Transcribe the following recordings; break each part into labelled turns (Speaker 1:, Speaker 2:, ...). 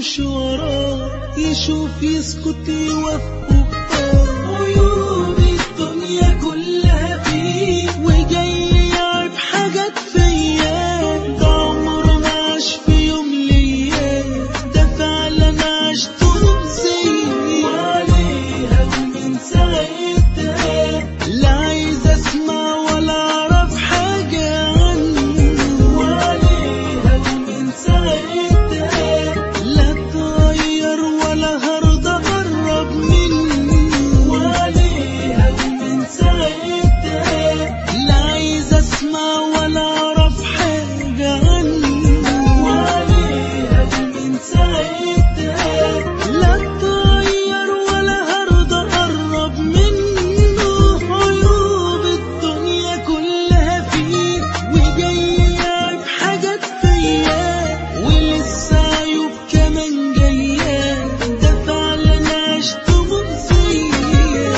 Speaker 1: يمشي وراه يشوف يسكت يوافقه عيون الدنيا كلها فيه وجاي يعرف حاجات فيا ده عمره ما عاش في يوم ليا ده فعلا عاش طول زيي وعليها ومن ساعتها لا عايز اسمع ولا اعرف حاجة عنه وعليها ومن ساعتها لا اتغير ولا هرضى اقرب منه وعليها ومن ساعتها لا عايز اسمع ولا اعرف حاجة عنه وعليها ومن ساعتها لا اتغير ولا هرضى اقرب منه عيوب الدنيا كلها فيه وجاي يعرف حاجات فيا ولسه عيوب كمان جايه ده فعلا عشت مؤذيه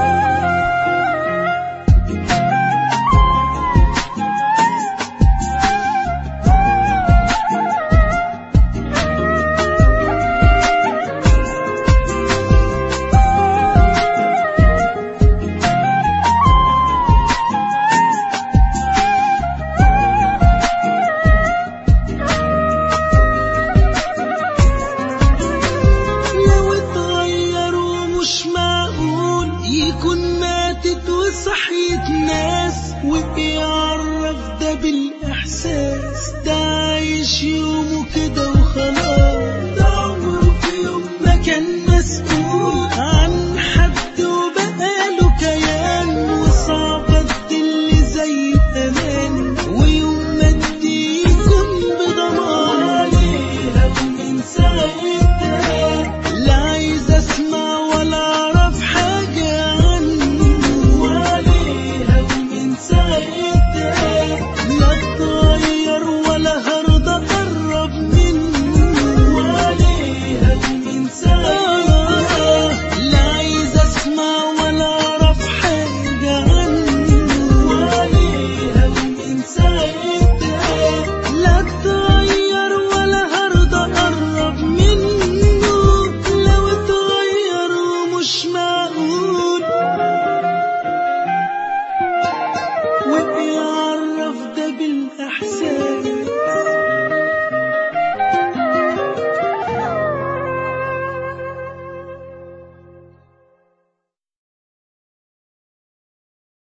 Speaker 1: لو اتغير ومش معقول يكون ماتت وصحيت ناس وبيعرف ده بالإحساس ده عايش يومه كده وخلاص